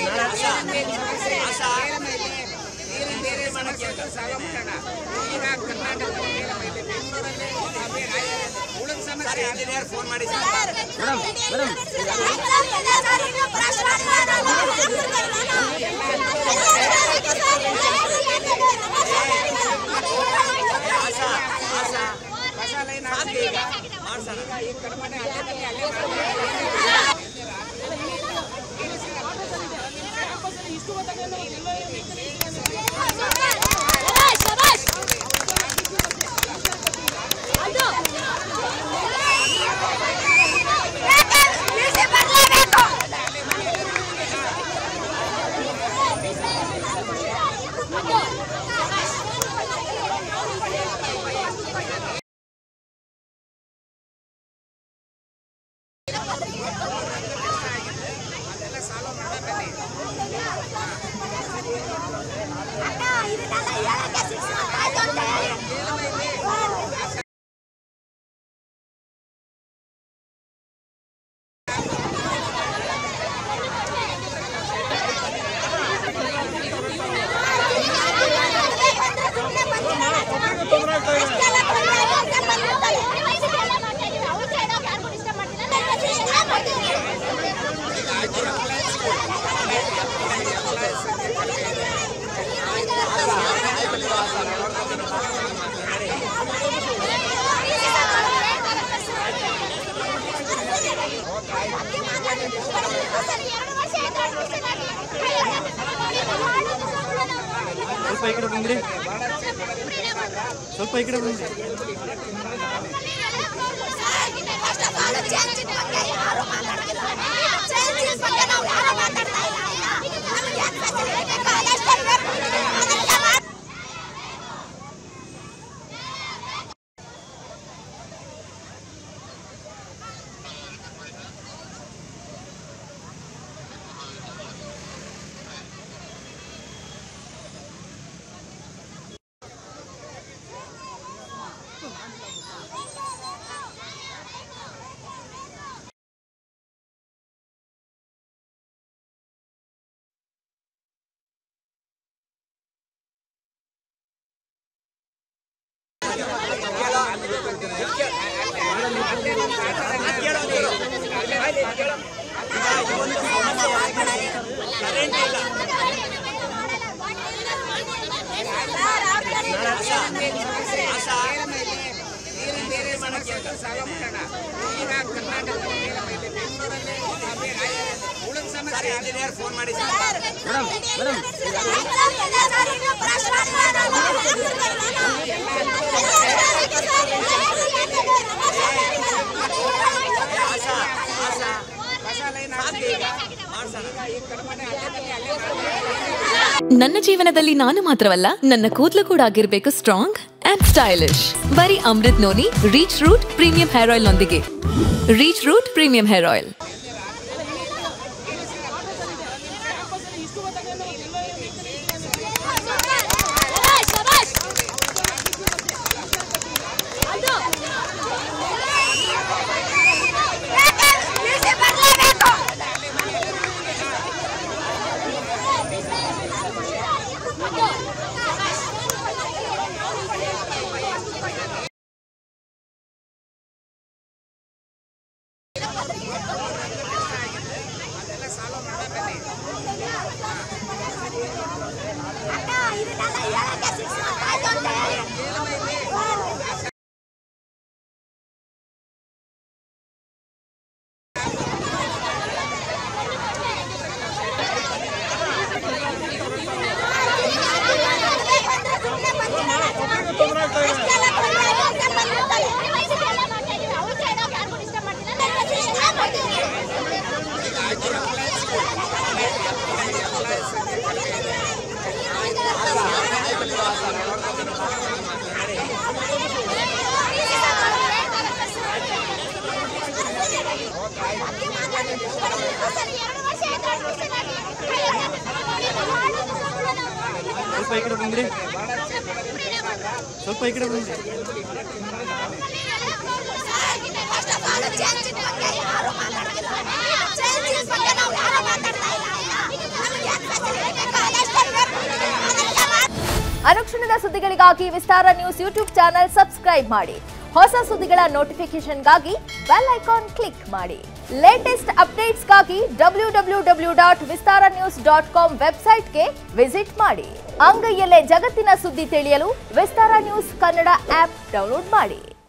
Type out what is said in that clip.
Phone ಮಾಡಿ ಸ್ವಲ್ಪ ಈ ಕಡೆ ಬಂದ್ರಿ ಸ್ವಲ್ಪ ಈ ಕಡೆ ಬಂದ್ರಿ ಇಂಜಿನಿಯರ್ ಫೋನ್ ಮಾಡಿ ನನ್ನ ಜೀವನದಲ್ಲಿ ನಾನು ಮಾತ್ರವಲ್ಲ ನನ್ನ ಕೂದಲು ಕೂಡ ಆಗಿರ್ಬೇಕು ಸ್ಟ್ರಾಂಗ್ ಅಂಡ್ ಸ್ಟೈಲಿಶ್ ಬರೀ Amrit noni rich root premium hair oil ನೊಂದಿಗೆ rich root premium hair oil ಸ್ವಲ್ಪ ಈ ಕಡೆ ಬಂದ್ರಿ ಸ್ವಲ್ಪ ಈ ಕಡೆ ಬಂದ್ರಿ ಯಾರು ಮಾತಾಡೋದಿಲ್ಲ. ಸುದ್ದಿಗಳಿಗಾಗಿ Vistara news YouTube channel subscribe ಮಾಡಿ ಹೊಸ ಸುದ್ದಿಗಳ ನೋಟಿಫಿಕೇಶನ್ಗಾಗಿ ಬೆಲ್ ಐಕಾನ್ ಕ್ಲಿಕ್ ಮಾಡಿ ಲೇಟೆಸ್ಟ್ ಅಪ್ಡೇಟ್ಸ್ಗಾಗಿ W W W dot Vistara news dot com ವೆಬ್ಸೈಟ್ಗೆ ವಿಸಿಟ್ ಮಾಡಿ ಅಂಗೈಯಲ್ಲೇ ಜಗತ್ತಿನ ಸುದ್ದಿ ತಿಳಿಯಲು Vistara news Kannada app download ಮಾಡಿ